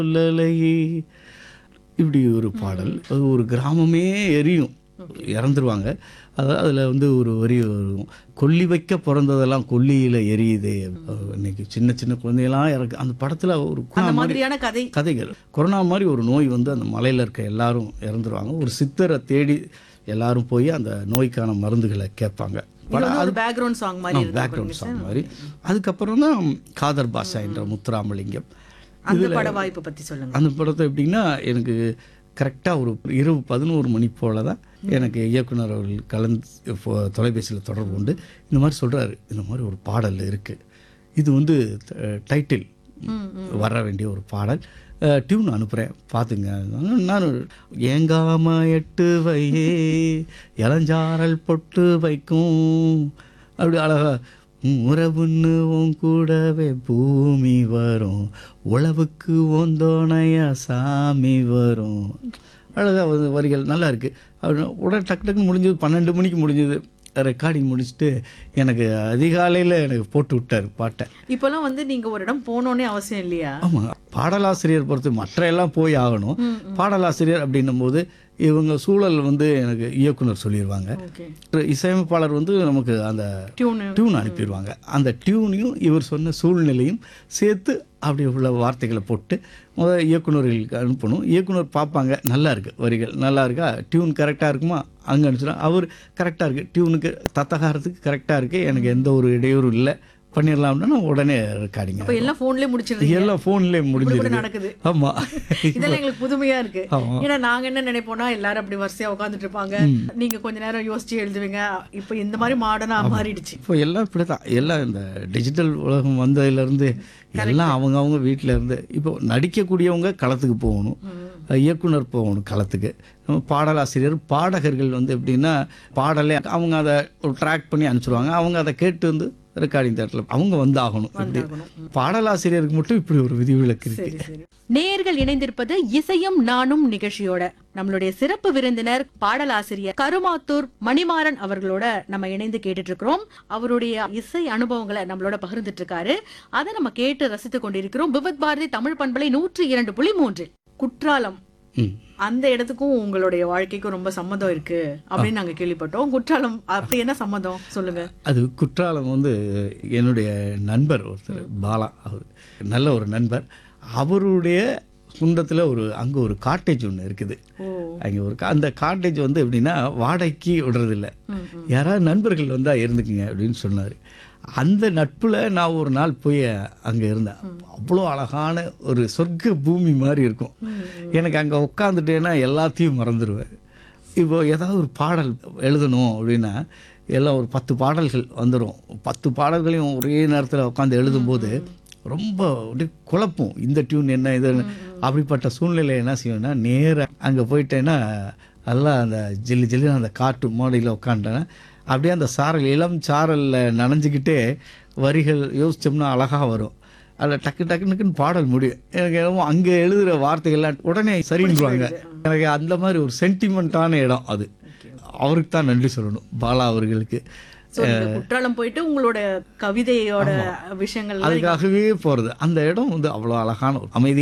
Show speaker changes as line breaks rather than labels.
சொல்லலையே இப்படி ஒரு பாடல் அது ஒரு கிராமமே எரியும் இறந்துருவாங்க அதாவது அதில் வந்து ஒரு வரி வரும் கொல்லி வைக்க பிறந்ததெல்லாம் கொல்லியில் எரியுது இன்னைக்கு சின்ன சின்ன குழந்தையெல்லாம் இறக்கு அந்த படத்தில் ஒரு
அந்த
குணா மாதிரி
மாதிரியான கதை
கதைகள் கொரோனா மாதிரி ஒரு நோய் வந்து அந்த மலையில் இருக்க எல்லாரும் இறந்துருவாங்க ஒரு சித்தரை தேடி எல்லாரும் போய் அந்த நோய்க்கான மருந்துகளை கேட்பாங்க
இது வந்து ஒரு பேக்ரவுண்ட் சாங் மாதிரி இருக்கும்
பேக்ரவுண்ட் சாங் மாதிரி அதுக்கப்புறம் தான் காதர் பாஷா என்ற முத்துராமலிங்கம்
அந்த பட வாய்ப்பு பத்தி சொல்லுங்க
அந்த படத்தை எப்படின்னா எனக்கு கரெக்டாக ஒரு இரவு பதினோரு மணி போல தான் எனக்கு இயக்குனர் அவர்கள் கலந்து ஃபோ- தொலைபேசியில் தொடர்பு கொண்டு இந்த மாதிரி சொல்கிறாரு இந்த மாதிரி ஒரு பாடல் இருக்குது இது வந்து டைட்டில் வர வேண்டிய ஒரு பாடல் டியூன் அனுப்புகிறேன் பார்த்துங்க நான் ஏங்காம எட்டு வையே இளஞ்சாரல் பொட்டு வைக்கும் அப்படி அழகா உம் உறவுன்னு உன் கூடவே பூமி வரும் உழவுக்கு ஓந்தோணையா சாமி வரும் அழகா வந்து வரிகள் நல்லா இருக்கு அப்படி உடனே டக்கு டக்குன்னு முடிஞ்சது பன்னெண்டு மணிக்கு முடிஞ்சது ரெக்கார்டிங் முடிச்சுட்டு எனக்கு அதிகாலையில் எனக்கு போட்டு விட்டார் பாட்டை
இப்பெல்லாம் வந்து நீங்க ஒரு இடம் போகணும்னே அவசியம் இல்லையா
ஆமாம் பாடலாசிரியர் பொறுத்து மற்ற எல்லாம் போய் ஆகணும் பாடலாசிரியர் அப்படின்னும் போது இவங்க சூழல் வந்து எனக்கு இயக்குனர் சொல்லிடுவாங்க
ஓகே
இசையமைப்பாளர் வந்து நமக்கு அந்த
டியூனு
டியூன் அனுப்பிடுவாங்க அந்த டியூனையும் இவர் சொன்ன சூழ்நிலையும் சேர்த்து அப்படி உள்ள வார்த்தைகளை போட்டு முதல் இயக்குனர்களுக்கு அனுப்பணும் இயக்குனர் பார்ப்பாங்க நல்லா இருக்கு வரிகள் நல்லா இருக்கா டியூன் கரெக்டாக இருக்குமா அங்கே அனுப்பிச்சிடும் அவர் கரெக்டாக இருக்கு டியூனுக்கு தத்தகாரத்துக்கு கரெக்டாக இருக்கு எனக்கு எந்த ஒரு இடையூறும் இல்லை பண்ணிடலாம்னா நான் உடனே ரெக்கார்டிங்க
இப்ப எல்லாம் போன்லயே முடிச்சிருந்தீங்க
எல்லாம் ஃபோன்லேயே
இப்படி கூட
முடிஞ்சிருது
நடக்குது
ஆமாம்
இதெல்லாம் எங்களுக்கு புதுமையா இருக்கு
ஆமா.
ஏன்னா நாங்க என்ன நினைப்போம்னா எல்லாரும் அப்படி வரிசையா உட்காந்துட்டு இருப்பாங்க நீங்க கொஞ்ச நேரம் யோசிச்சு எழுதுவீங்க இப்ப இந்த மாதிரி மாடர்னா மாறிடுச்சு
இப்போ எல்லாம் இப்படி தான் எல்லாம் இந்த டிஜிட்டல் உலகம் வந்ததுலேருந்து எல்லாம் அவங்க அவங்க வீட்டில் இருந்து இப்போ நடிக்கக்கூடியவங்க களத்துக்கு போகணும் இயக்குனர் போகணும் களத்துக்கு நம்ம பாடலாசிரியர் பாடகர்கள் வந்து எப்படின்னா பாடலே அவங்க அதை ஒரு ட்ராக் பண்ணி அனுப்பிச்சிடுவாங்க அவங்க அதை கேட்டு வந்து ரெக்கார்டிங் தேட்டரில் அவங்க வந்து ஆகணும் இப்படி பாடலாசிரியருக்கு மட்டும் இப்படி ஒரு விதிவிலக்கு இருக்கு
சரி சரி நேயர்கள் இணைந்திருப்பது இசையும் நானும் நிகழ்ச்சியோட நம்மளுடைய சிறப்பு விருந்தினர் பாடலாசிரியர் கருமாத்தூர் மணிமாறன் அவர்களோட நம்ம இணைந்து கேட்டுட்டு இருக்கிறோம் அவருடைய இசை அனுபவங்களை நம்மளோட பகிர்ந்துட்டு இருக்காரு அதை நம்ம கேட்டு ரசித்துக் கொண்டிருக்கிறோம் விபத் பாரதி தமிழ் பண்பலை நூற்றி இரண்டு புள்ளி மூன்று குற்றாலம்
ம்
அந்த இடத்துக்கும் உங்களுடைய வாழ்க்கைக்கும் ரொம்ப சம்மதம் இருக்கு அப்படின்னு நாங்க கேள்விப்பட்டோம் குற்றாலம் அப்படி என்ன சம்மதம் சொல்லுங்க
அது குற்றாலம் வந்து என்னுடைய நண்பர் ஒருத்தர் பாலா அவர் நல்ல ஒரு நண்பர் அவருடைய குண்டத்தில் ஒரு அங்கே ஒரு காட்டேஜ் ஒன்று இருக்குது
ஓ
அங்கே ஒரு கா- அந்த காட்டேஜ் வந்து எப்படின்னா வாடகைக்கு விடுறதில்ல யாராவது நண்பர்கள் வந்தால் இருந்துக்குங்க அப்படின்னு சொன்னார் அந்த நட்பில் நான் ஒரு நாள் போய் அங்கே இருந்தேன் அவ்வளோ அழகான ஒரு சொர்க்க பூமி மாதிரி இருக்கும் எனக்கு அங்கே உட்காந்துட்டேன்னா எல்லாத்தையும் மறந்துடுவேன் இப்போ ஏதாவது ஒரு பாடல் எழுதணும் அப்படின்னா எல்லாம் ஒரு பத்து பாடல்கள் வந்துடும் பத்து பாடல்களையும் ஒரே நேரத்தில் உட்காந்து எழுதும்போது ரொம்ப அப்படியே குழப்பம் இந்த டியூன் என்ன இது என்ன. அப்படிப்பட்ட சூழ்நிலை என்ன செய்வேன்னா நேராக அங்கே போயிட்டேன்னா நல்லா அந்த ஜில்லு ஜில்லுன்னு அந்த காட்டு மாடியில் உட்காந்துட்டேன்னா அப்படியே அந்த சாரல் இளம் சாரலில் நனைஞ்சிக்கிட்டே வரிகள் யோசிச்சோம்னா அழகாக வரும் அதில் டக்கு டக்கு டக்குன்னு பாடல் முடியும் எனக்கு என்னமோ அங்கே எழுதுகிற வார்த்தைகள்லாம் உடனே சரின்றுவாங்க எனக்கு அந்த மாதிரி ஒரு சென்டிமெண்ட்டான இடம் அது அவருக்கு தான் நன்றி சொல்லணும் பாலா அவர்களுக்கு
So, நீங்க குற்றாலம் போயிட்டு உங்களோட கவிதையோட விஷயங்கள்
அதுக்காகவே போகிறது அந்த இடம் வந்து அவ்வளோ அழகான ஒரு அமைதி